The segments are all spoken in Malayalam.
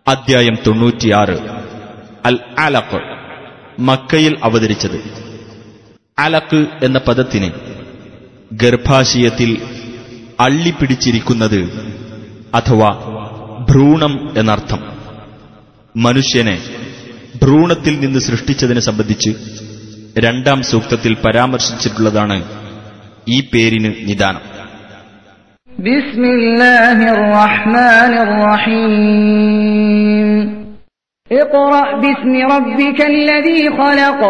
അദ്ധ്യായം തൊണ്ണൂറ്റിയാറ് അൽ അലഖ് മക്കയിൽ അവതരിച്ചത് അലക്ക് എന്ന പദത്തിന് ഗർഭാശയത്തിൽ അള്ളിപ്പിടിച്ചിരിക്കുന്നത് അഥവാ ഭ്രൂണം എന്നർത്ഥം മനുഷ്യനെ ഭ്രൂണത്തിൽ നിന്ന് സൃഷ്ടിച്ചതിനെ സംബന്ധിച്ച് രണ്ടാം സൂക്തത്തിൽ പരാമർശിച്ചിട്ടുള്ളതാണ് ഈ പേരിന് നിദാനം بسم الله الرحمن الرحيم اقرأ باسم ربك الذي خلق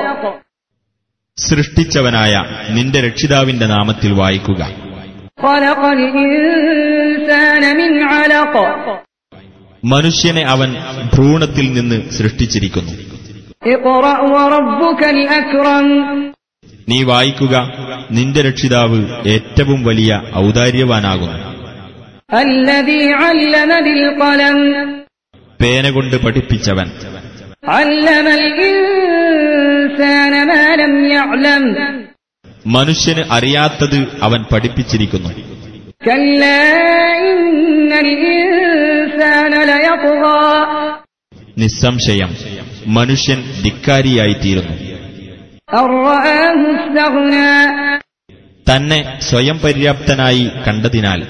സൃഷ്ടിച്ചവനായ നിന്റെ രക്ഷിതാവിന്റെ നാമത്തിൽ വായിക്കുക خلق الإنسان من علق മനുഷ്യനെ അവൻ ഭ്രൂണത്തിൽ നിന്ന് സൃഷ്ടിച്ചിരിക്കുന്നു اقرأ وربك الأكرم നീ വായിക്കുക നിന്റെ രക്ഷിതാവ് ഏറ്റവും വലിയ ഔദാര്യവാനാകുന്നു الذي علم بالقلم പേന കൊണ്ട് പഠിപ്പിച്ചവൻ علم الإنسان ما لم يعلم മനുഷ്യന് അറിയാത്തത് അവൻ പഠിപ്പിച്ചിരിക്കുന്നു كلا إن الإنسان ليطغى നിസ്സംശയം മനുഷ്യൻ ധിക്കാരിയായിത്തീരുന്നു أن رآه استغنى തന്നെ സ്വയം പര്യാപ്തനായി കണ്ടതിനാൽ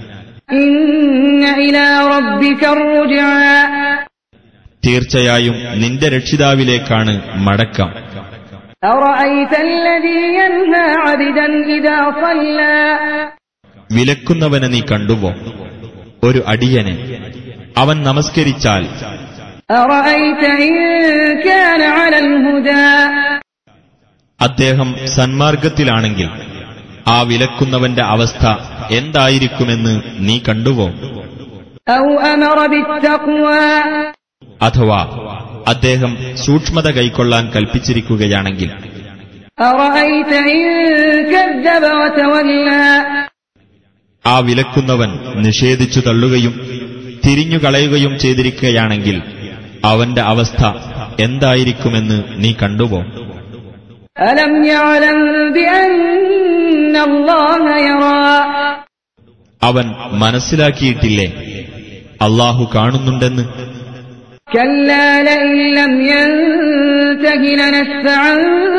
إن إلى ربك الرجعى തീർച്ചയായും നിന്റെ രക്ഷിതാവിലേക്കാണ് മടക്കം أرأيت الذي ينهى عبدا إذا صلى വിലക്കുന്നവനെ നീ കണ്ടുവോ ഒരു അടിയനെ അവൻ നമസ്കരിച്ചാൽ أرأيت إن كان على الهدى അദ്ദേഹം സന്മാർഗത്തിലാണെങ്കിൽ ആ വിലക്കുന്നവന്റെ അവസ്ഥ എന്തായിരിക്കുമെന്ന് നീ കണ്ടുവോ أو أمر بالتقوى അഥവാ അദ്ദേഹം സൂക്ഷ്മത കൈക്കൊള്ളാൻ കൽപ്പിച്ചിരിക്കുകയാണെങ്കിൽ أرأيت إن كذب وتولى ആ വിലക്കുന്നവൻ നിഷേധിച്ചു തള്ളുകയും തിരിഞ്ഞുകളയുകയും ചെയ്തിരിക്കുകയാണെങ്കിൽ അവന്റെ അവസ്ഥ എന്തായിരിക്കുമെന്ന് നീ കണ്ടുവോ ألم يعلم بأن الله يرى അവൻ മനസ്സിലാക്കിയിട്ടില്ലേ അള്ളാഹു കാണുന്നുണ്ടെന്ന് كلا لئن لم ينته لنسفعا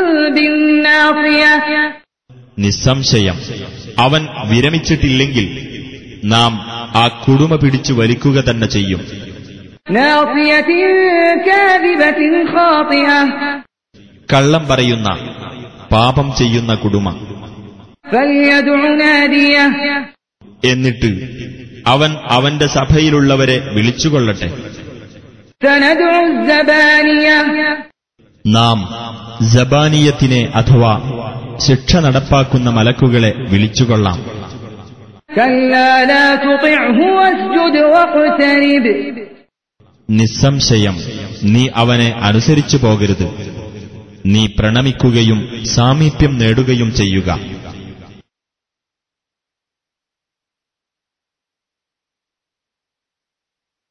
بالناصية നിസ്സംശയം അവൻ വിരമിച്ചിട്ടില്ലെങ്കിൽ നാം ആ കുടുമ പിടിച്ചു വലിക്കുക തന്നെ ചെയ്യും ناصية كاذبة خاطئة കള്ളം പറയുന്ന പാപം ചെയ്യുന്ന കുടുമ فليدع ناديه എന്നിട്ട് അവൻ അവന്റെ സഭയിലുള്ളവരെ വിളിച്ചുകൊള്ളട്ടെ سندع الزبانية നാം ജബാനീയത്തിനെ അഥവാ ശിക്ഷ നടപ്പാക്കുന്ന മലക്കുകളെ വിളിച്ചുകൊള്ളാം كلا لا تطعه واسجد واقترب നിസ്സംശയം നീ അവനെ അനുസരിച്ചു പോകരുത് നീ പ്രണമിക്കുകയും സാമീപ്യം നേടുകയും ചെയ്യുക